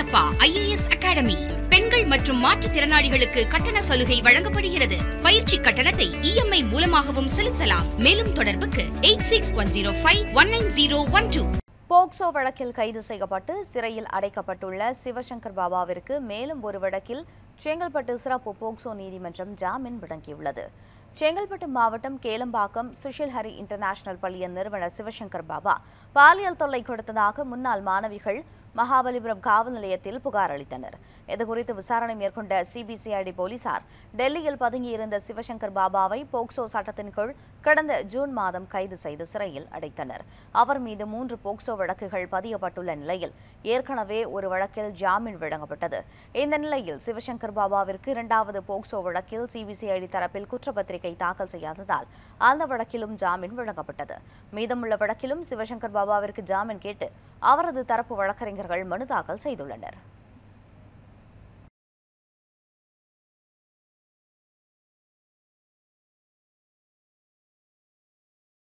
Sharadamba IAS academy பெண்கள் மற்றும் மாற்றுத்திறனாளிகளுக்கு கட்டண சலுகை வழங்கப்படுகிறது பயிற்சி கட்டணத்தை இஎம்ஐ மூலமாகவும் செலுத்தலாம் மேலும் தொடர்புக்கு eight six one zero five one nine zero one two POCSO வழக்கில் கைது செய்யப்பட்டு சிறையில் அடைக்கப்பட்டுள்ள சிவசங்கர் பாபாவிற்கு மேலும் ஒரு வழக்கில் செங்கல்பட்டு சிறப்பு போக்சோ நீதிமன்றம் ஜாமீன் வழங்கியுள்ளது செங்கல்பட்டு மாவட்டம் கேளம்பாக்கம் சுஷில் ஹரி இன்டர்நேஷனல் பள்ளியின் நிறுவனர் சிவசங்கர் பாபா பாலியல் தொல்லை கொடுத்ததாக முன்னாள் மாணவிகள் மகாபலிபுரம் காவல் நிலையத்தில் புகார் அளித்தனர் இதுகுறித்து விசாரணை மேற்கொண்ட சிபிசிஐடி போலீசார் டெல்லியில் பதுங்கியிருந்த சிவசங்கர் பாபாவை போக்சோ சட்டத்தின் கீழ் கடந்த ஜூன் மாதம் கைது செய்து சிறையில் அடைத்தனர் அவர் மீது மூன்று போக்சோ வழக்குகள் பதியப்பட்டுள்ள நிலையில் ஏற்கனவே ஒரு வழக்கில் ஜாமீன் வழங்கப்பட்டது இந்த நிலையில் சிவசங்கர் பாபாவிற்கு இரண்டாவது போக்சோ வழக்கில் சிபிசிஐடி தரப்பில் குற்றப்பத்திரிகை தாக்கல் செய்யாததால் அந்த வழக்கிலும் ஜாமீன் வழங்கப்பட்டது மீதமுள்ள வழக்கிலும் சிவசங்கர் பாபாவிற்கு ஜாமீன் கேட்டு அவரது தரப்பு வழக்கறிஞர்கள் மனு தாக்கல் செய்துள்ளனர்